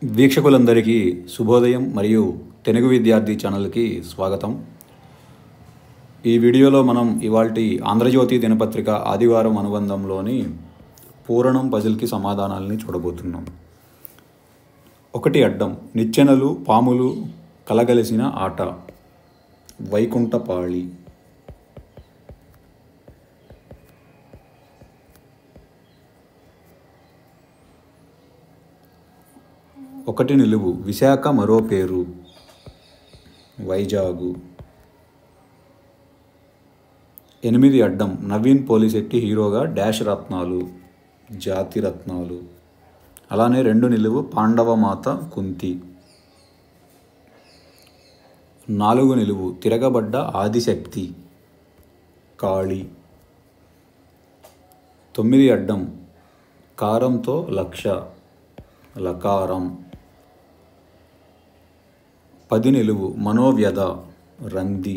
వీక్షకులందరికీ శుభోదయం మరియు తెలుగు విద్యార్థి ఛానల్కి స్వాగతం ఈ వీడియోలో మనం ఇవాల్టి ఆంధ్రజ్యోతి దినపత్రిక ఆదివారం అనుబంధంలోని పూరణం పజిల్కి సమాధానాలని చూడబోతున్నాం ఒకటి అడ్డం నిచ్చెనలు పాములు కలగలిసిన ఆట వైకుంఠపాళి ఒకటి నిలువు విశాఖ మరో పేరు వైజాగు ఎనిమిది అడ్డం నవీన్ పోలిశెట్టి హీరోగా డాష్ రత్నాలు జాతి రత్నాలు అలానే రెండు నిలువు పాండవమాత కుంతి నాలుగు నిలువు తిరగబడ్డ ఆదిశక్తి కాళి తొమ్మిది అడ్డం కారంతో లక్ష లకారం పది నిలువు మనోవ్యధ రంది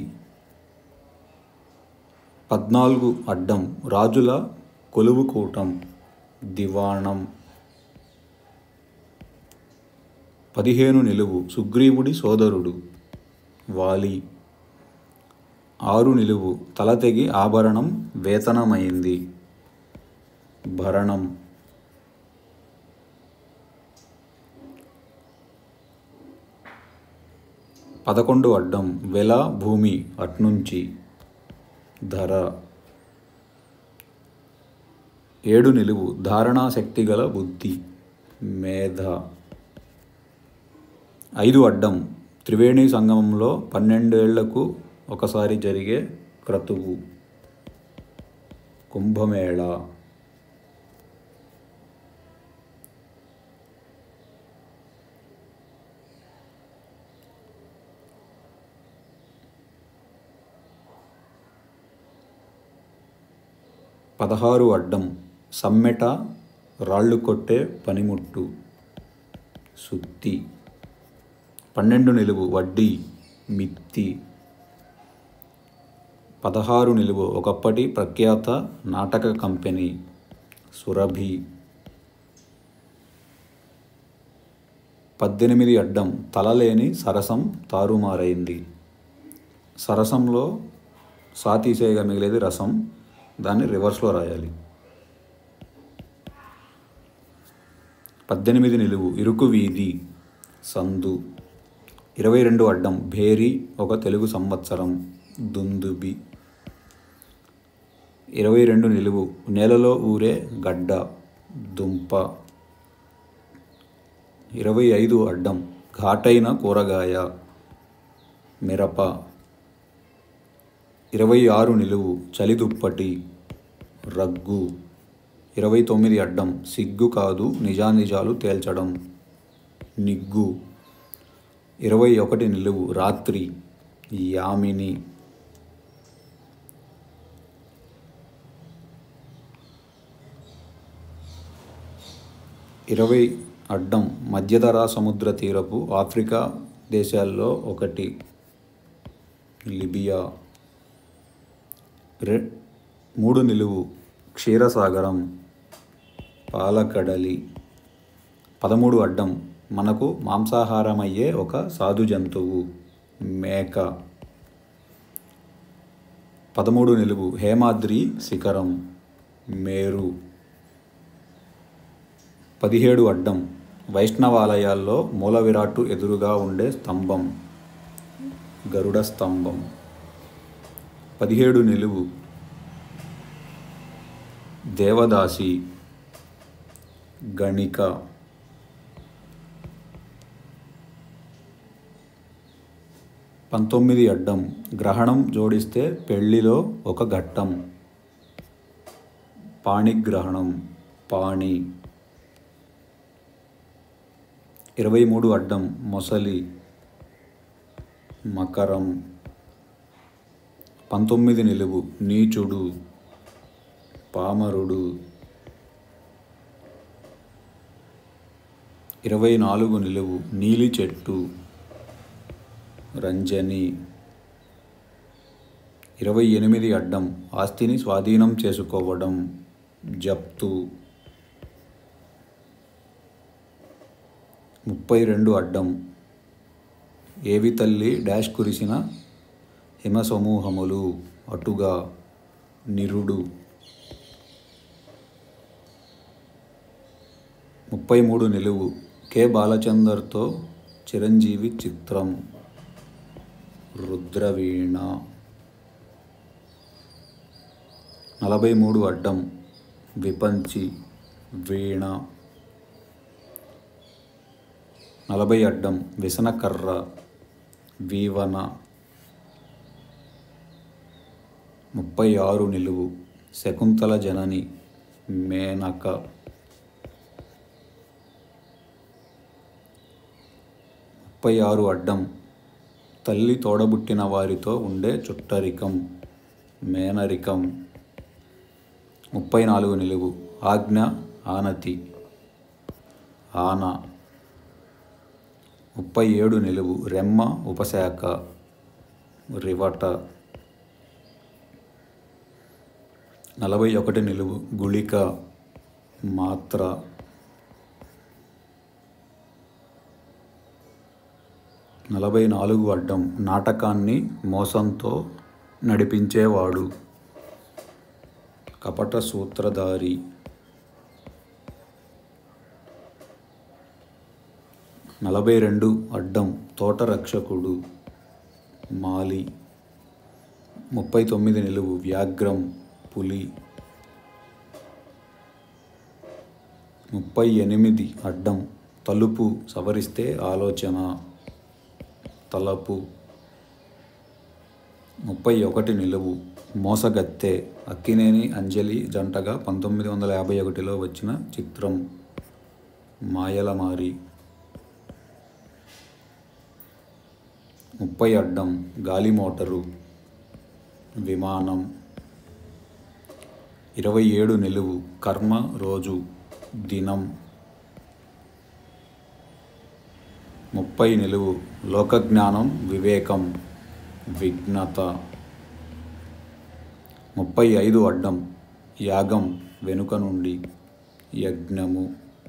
పద్నాలుగు అడ్డం రాజుల కొలువుకూటం దివాణం పదిహేను నిలువు సుగ్రీవుడి సోదరుడు వాలి ఆరు నిలువు తలతెగి ఆభరణం వేతనమైంది భరణం పదకొండు అడ్డం వెల భూమి అట్నుంచి ధర ఏడు నిలువు ధారణా శక్తి గల బుద్ధి మేధ ఐదు అడ్డం త్రివేణి సంగమంలో పన్నెండేళ్లకు ఒకసారి జరిగే క్రతువు కుంభమేళ పదహారు అడ్డం సమ్మెట రాళ్ళు కొట్టే పనిముట్టు సుత్తి పన్నెండు నిలువు వడ్డీ మిత్తి పదహారు నిలువు ఒకప్పటి ప్రఖ్యాత నాటక కంపెనీ సురభి పద్దెనిమిది అడ్డం తలలేని సరసం తారుమారైంది సరసంలో సాతీసేగా మిగిలేది రసం దాన్ని రివర్స్లో రాయాలి పద్దెనిమిది నిలువు ఇరుకు వీధి సందు ఇరవై రెండు అడ్డం భేరి ఒక తెలుగు సంవత్సరం దుందుబి ఇరవై రెండు నిలువు నేలలో ఊరే గడ్డ దుంప ఇరవై ఐదు అడ్డం ఘాటైన కూరగాయ మిరప ఇరవై ఆరు నిలువు చలిదుప్పటి రగ్గు ఇరవై తొమ్మిది అడ్డం సిగ్గు కాదు నిజానిజాలు తేల్చడం నిగ్గు ఇరవై ఒకటి నిలువు రాత్రి యామిని ఇరవై అడ్డం మధ్యధరా సముద్ర తీరపు ఆఫ్రికా దేశాల్లో ఒకటి లిబియా రె మూడు నిలువు క్షీరసాగరం పాలకడలి పదమూడు అడ్డం మనకు మాంసాహారమయ్యే ఒక సాధు జంతువు మేక పదమూడు నిలువు హేమాద్రి శిఖరం మేరు పదిహేడు అడ్డం వైష్ణవాలయాల్లో మూల విరాట్టు ఎదురుగా ఉండే స్తంభం గరుడ స్తంభం పదిహేడు నిలువు దేవదాసి గణిక పంతొమ్మిది అడ్డం గ్రహణం జోడిస్తే పెళ్లిలో ఒక ఘట్టం పాణిగ్రహణం పాణి ఇరవై మూడు అడ్డం మొసలి మకరం పంతొమ్మిది నిలువు నీచుడు పామరుడు ఇరవై నాలుగు నిలువు నీలి చెట్టు రంజని ఇరవై ఎనిమిది అడ్డం ఆస్తిని స్వాధీనం చేసుకోవడం జప్తు ముప్పై రెండు అడ్డం ఏవి తల్లి డాష్ కురిసిన హిమ సమూహములు అటుగా నిరుడు ముప్పై మూడు నిలువు కె బాలచందర్తో చిరంజీవి చిత్రం రుద్రవీణ నలభై మూడు అడ్డం విపంచి వీణ నలభై అడ్డం విసనకర్ర వీవన ముప్పై ఆరు నిలువు శకుంతల జనని మేనక ముప్పై ఆరు అడ్డం తల్లి తోడబుట్టిన వారితో ఉండే చుట్టరికం మేనరికం ముప్పై నాలుగు నిలువు ఆజ్ఞ ఆనతి ఆన ముప్పై ఏడు నిలువు రెమ్మ ఉపశాఖ రివట నలభై ఒకటి నిలువు గుళిక మాత్ర నలభై నాలుగు అడ్డం నాటకాన్ని మోసంతో నడిపించేవాడు కపట సూత్రధారి నలభై రెండు అడ్డం తోట రక్షకుడు మాలి ముప్పై తొమ్మిది నిలువు వ్యాఘ్రం పులి ముప్పై ఎనిమిది అడ్డం తలుపు సవరిస్తే ఆలోచన తలపు ముప్పై ఒకటి నిలువు మోసగత్తె అక్కినేని అంజలి జంటగా పంతొమ్మిది వందల యాభై ఒకటిలో వచ్చిన చిత్రం మాయలమారి ముప్పై అడ్డం గాలి మోటరు విమానం ఇరవై ఏడు నిలువు కర్మ రోజు దినం ముప్పై నిలువు లోకజ్ఞానం వివేకం విఘ్నత ముప్పై ఐదు అడ్డం యాగం వెనుక నుండి యజ్ఞము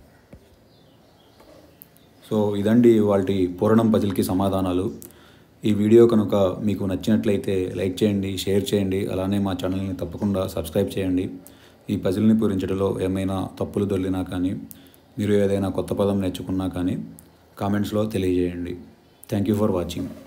సో ఇదండి వాటి పూరణం పజిల్కి సమాధానాలు ఈ వీడియో కనుక మీకు నచ్చినట్లయితే లైక్ చేయండి షేర్ చేయండి అలానే మా ఛానల్ని తప్పకుండా సబ్స్క్రైబ్ చేయండి ఈ పజిల్ని పూరించడంలో ఏమైనా తప్పులు దొల్లినా కానీ మీరు ఏదైనా కొత్త పదం నేర్చుకున్నా కానీ కామెంట్స్లో తెలియజేయండి థ్యాంక్ యూ ఫర్ వాచింగ్